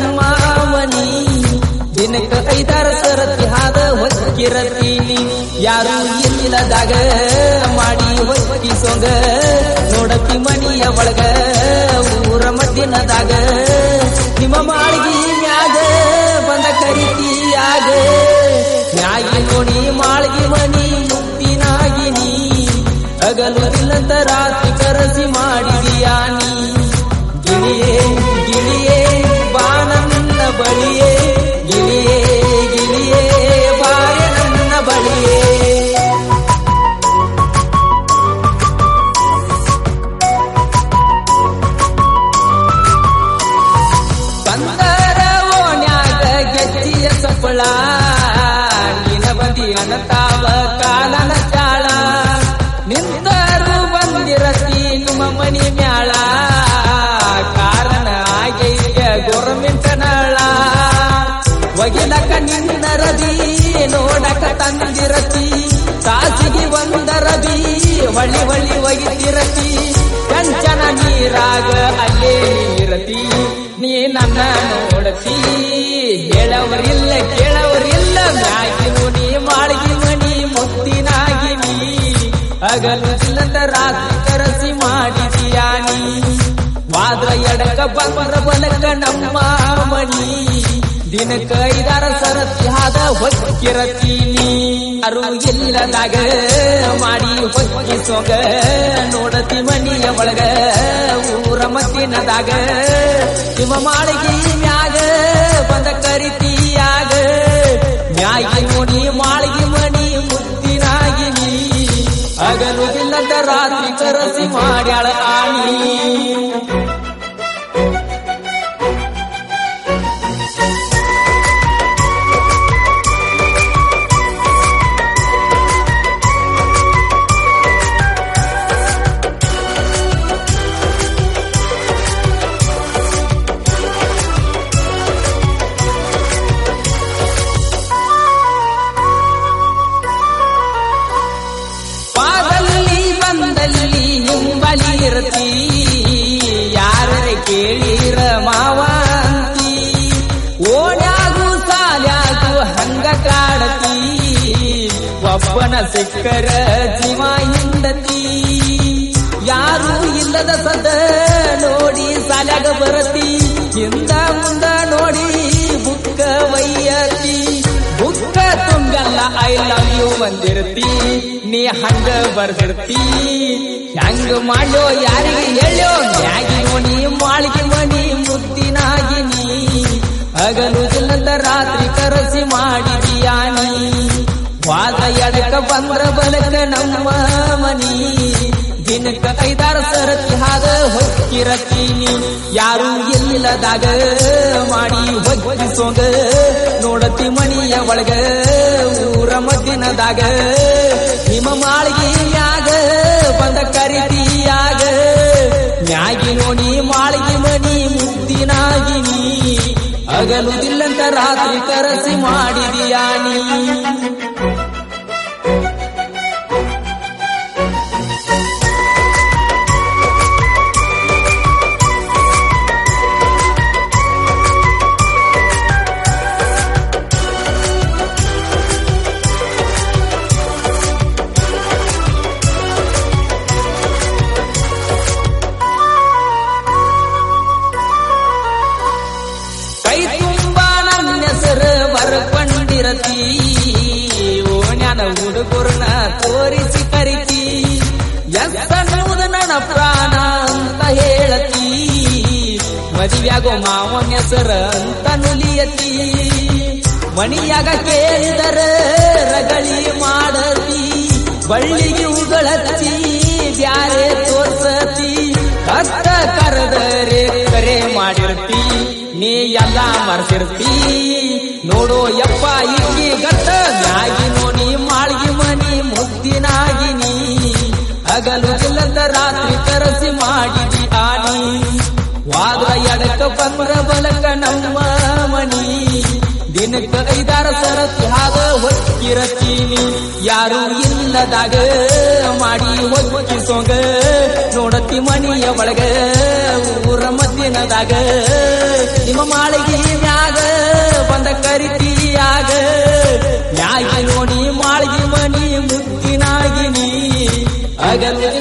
ನಮ್ಮ ಮನಿ ದಿನಕ್ಕ ಐದಾರ ಸರತಿ ಹಾದ ಹೊಕ್ಕಿರತೀನಿ ಯಾರು ಇಲ್ಲದಾಗ ಮಾಡಿ ಹೊಕ್ಕಿ ಸೊಂಗ ನೋಡತಿ ಮನಿಯ ಒಳಗ ಊರ ಮದ್ದಿನದಾಗ ನಿಮ್ಮ ಮಾಳ್ಗಿ ಮ್ಯಾಗ ಬಂದ ಕರಿತಿಯಾಗ ಮ್ಯಾಗಿ ನೋಡಿ ಮಾಳ್ಗಿ ಮನಿ ಮುಕ್ತಿನಾಗಿನಿ ಹಗಲು ಇಲ್ಲಂತ ರಾತ್ರಿ ಕರಸಿ ಮಾಡಿದೀಯಾ ನೀ ಗಿಳಿಯೇ ಗಿಳಿಯೇ ಬಾ ನನ್ನ ಬಳಿಯೇ ಗಿಳಿಯೇ ಗಿಳಿಯೇ ಬಾಯ ನನ್ನ ಬಳಿಯೇ ಬಂದರ ಓಣ್ಯಾಗ ಗೆಜ್ಜಿಯ ಸಪ್ಪಳ ನಿನ ಬದಿ ಅನತಾವ ಕಾಲನ ಚಾಳ ನಿಂತರು ಬಂದಿರತಿ ನಿಮ್ಮ ಮನಿ ಮ್ಯಾಳ ಕಾರಣ ಆಗೈಯ ಗೋರ್ಮೆಂಟ್ ನಳ ಒಗಿಲಕ ನಿನ್ನ ರದಿ ನೋಡಕ ತಂದಿರತಿ ತಾಸಿಗೆ ಒಂದರದಿ ಹೊಳಿ ಹೊಳಿ ಒಗಿತಿರತಿ ಕಂಚನ ನೀರಾಗ ಅಲ್ಲೇ ನೀರತಿ ನೀ ನನ್ನ ನೋಡತಿ ಹೇಳವರಿಲ್ಲ ಕೇಳವರಿಲ್ಲ ಮ್ಯಾಗಿನು ನೀ ಮಾಳ್ಗಿ ಮನಿ ಮುತ್ತಿನಾಗಿನಿ ಹಗಲು ಇಲ್ಲದ ರಾತ್ರಿ ಕರಸಿ ಮಾಡಿದೀಯಾ ನೀ ವಾದ್ರ ಎಡಕ ಬಂದ್ರ ಬಲಕ ನಮ್ಮ ಮನಿ ದಿನಕ್ಕ ಐದಾರ ಸರತಿ ಹಾದ ಹೊಕ್ಕಿರತೀನಿ ಯಾರು ಇಲ್ಲದಾಗ ಮಾಡಿ ಹೊಕ್ಕಿ ಸೊಗ ನೋಡತಿ ಮನಿಯ ಒಳಗ ಊರ ಮತ್ತಿನದಾಗ ನಿಮ್ಮ ಮಾಳಿಗೆ ಮ್ಯಾಗ ಬಂದ ಕರಿತಿಯಾಗ ಮ್ಯಾಗಿ ನೋಡಿ ಮಾಳಿಗೆ ಮನಿ ಮುತ್ತಿನಾಗಿನಿ ಹಗಲು ಇಲ್ಲದ ರಾತ್ರಿ ಕರಸಿ ಮಾಡ್ಯಾಳ ಆಣಿ ಪಾದಲ್ಲಿ ಬಂದಲ್ಲಿ ಹಿಂಬಲಿ ಇರತಿ ಯಾರ ಕೇಳಿರ ಮಾವಂತಿ ಓಣ್ಯಾಗು ಸಾಲ್ಯಾಗು ಹಂಗ ಕಾಡತಿ ಒಬ್ಬನ ಸಿಕ್ಕರ ಜೀವ ಹಿಂಡತಿ ಯಾರು ಇಲ್ಲದ ಸದ ನೋಡಿ ಸಾಲ್ಯಾಗ ಬರತಿ ಹಿಂದ ಮುಂದ ನೋಡಿ ಬುಕ್ಕ ವೈಯತಿ ಬುಕ್ಕ ತುಂಬಲ್ಲ ಐ ಲವ್ ಯು ಬಂದಿರ್ತಿ ನೀ ಹಂಗ ಬರ್ದಿರ್ತಿ ಹೆಂಗ ಮಾಡೋ ಯಾರಿಗೆ ಹೇಳೋ ಮ್ಯಾಗಿ ನೋಡಿ ಮಾಳಿಗೆ ಮನಿ ಮುತ್ತಿನಾಗಿನಿ ಹಗಲು ಇಲ್ಲದ ರಾತ್ರಿ ಕರಸಿ ಮಾಡಿದೀಯಾ ನೀ ವಾದ ಎಡಕ ಬಂದ್ರ ಬಲಕ ನಮ್ಮ ಮನಿ ದಿನಕ್ಕ ಐದಾರು ಸರತಿ ಹಾದ ಹೊಕ್ಕಿರತೀನಿ ಯಾರು ಇಲ್ಲದಾಗ ಮಾಡಿ ಹೊಕ್ಕಿ ಸೊಂಗ ನೋಡತಿ ಮನಿಯ ಒಳಗ ಊರ ಮದ್ದಿನದಾಗ ನಿಮ್ಮ ಮಾಳಿಗೆ ಮ್ಯಾಗ ಬಂದ ಕರಿತಿಯಾಗ ಮ್ಯಾಗಿ ನೋಡಿ ಮಾಳಿಗೆ ಮನಿ ಮುದ್ದಿನಾಗಿನಿ ಹಗಲುದಿಲ್ಲಂತ ರಾತ್ರಿ ಕರಸಿ ಮಾಡಿದೀಯಾ ನೀ ಕೈ ತುಂಬ ನನ್ನ ಹೆಸರು ಬರ್ಕೊಂಡಿರತಿ ಓಣ್ಯಾನ ಹುಡುಗರನ್ನ ತೋರಿಸಿ ಕರಿತಿ ಎನ್ನೂದ ನನ್ನ ಪ್ರಾಣ ಅಂತ ಹೇಳತಿ ಮದುವೆಯಾಗೋ ಮಾವನ ಹೆಸರ ಅಂತ ನುಲಿಯತಿ ಮಣಿಯಾಗ ಕೇಳಿದರ ರಗಳಿ ಮಾಡತಿ ಬಳ್ಳಿಗೆ ಉಗಳತಿ ಬ್ಯಾರೆ ತೋರ್ಸತಿ ಹತ್ತ ಕರೆದರೆ ಕರೆ ಮಾಡಿರ್ತಿ ನೀ ಎಲ್ಲ ಮರ್ತಿರ್ತಿ ನೋಡೋ ಯಪ್ಪ ಇಕ್ಕಿ ಗಟ್ಟ ಮ್ಯಾಗಿ ನೋಡಿ ಮಾಳ್ಗಿ ಮನಿ ಮುದ್ದಿನಾಗಿನಿ ಹಗಲು ಇಲ್ಲದ ರಾತ್ರಿ ಕರಸಿ ಮಾಡಿದಿ ಆನಿ ವಾದ್ರ ಎಡಕ ಬಂದ್ರ ಬಲಕ ನಮ್ಮ ಮನಿ ದಿನಕ್ಕ ಐದಾರ ಸರತಿ ಹಾಗ ಹೊಕ್ಕಿರತೀನಿ ಯಾರು ಇಲ್ಲದಾಗ ಮಾಡಿ ಹೊಕ್ಕಿ ಸೊಂಗ ನೋಡತಿ ಮನಿಯ ಒಳಗ ಊರ ಮದ್ದಿನದಾಗ ನಿಮ್ಮ ಮಾಳಿಗೆ ಜಗತ್ತು